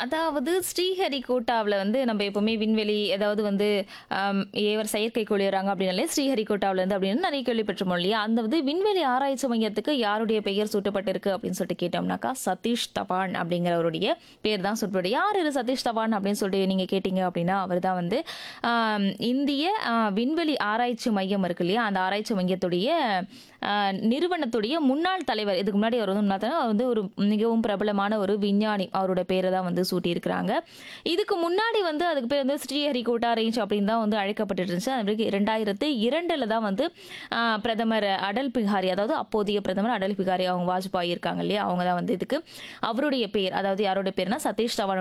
அதாவது ஸ்ரீஹரிகோட்டாவுல வந்து நம்ம எப்பவுமே விண்வெளி ஏதாவது வந்து ஆம், ஏவர் செயற்கைக்கோள் ஏறாங்க அப்படின்னாலே ஸ்ரீஹரிகோட்டாவுல இருந்து அப்படின்னு நிறைய கேள்விப்பட்டிருப்போம் இல்லையா அந்த வந்து விண்வெளி ஆராய்ச்சி மையத்துக்கு யாருடைய பெயர் சூட்டப்பட்டிருக்கு அப்படின்னு சொல்லிட்டு கேட்டோம்னாக்கா சதீஷ் தவான் அப்படிங்கிறவருடைய பேர் தான் சூட்டப்பட்டு யார் இது சதீஷ் தவான் அப்படின்னு சொல்லிட்டு நீங்க கேட்டீங்க அப்படின்னா அவர் தான் வந்து ஆம், இந்திய ஆ, விண்வெளி ஆராய்ச்சி மையம் இருக்கு இல்லையா அந்த ஆராய்ச்சி மையத்துடைய ஆ, நிறுவனத்துடைய முன்னாள் தலைவர் இதுக்கு முன்னாடி அவர் வந்து முன்னாள் தலைவர், அவர் வந்து ஒரு மிகவும் பிரபலமான ஒரு விஞ்ஞானி அவரோட பேரை தான் வந்து சூட்டியிருக்கிறாங்க இதுக்கு முன்னாடி வந்து அதுக்கு பேர் வந்து ஸ்ரீஹரிகோட்டா ரேஞ்ச் அப்படின்னு தான் வந்து அழைக்கப்பட்டு இருந்துச்சு அது ரெண்டாயிரத்து இரண்டில் தான் வந்து ஆ, பிரதமர் அடல் பிகாரி அதாவது அப்போதைய பிரதமர் அடல் பிகாரி அவங்க வாஜ்பாய் இருக்காங்க இல்லையா அவங்க தான் வந்து இதுக்கு அவருடைய பேர் அதாவது யாரோட பேர்னா சதீஷ் தவான்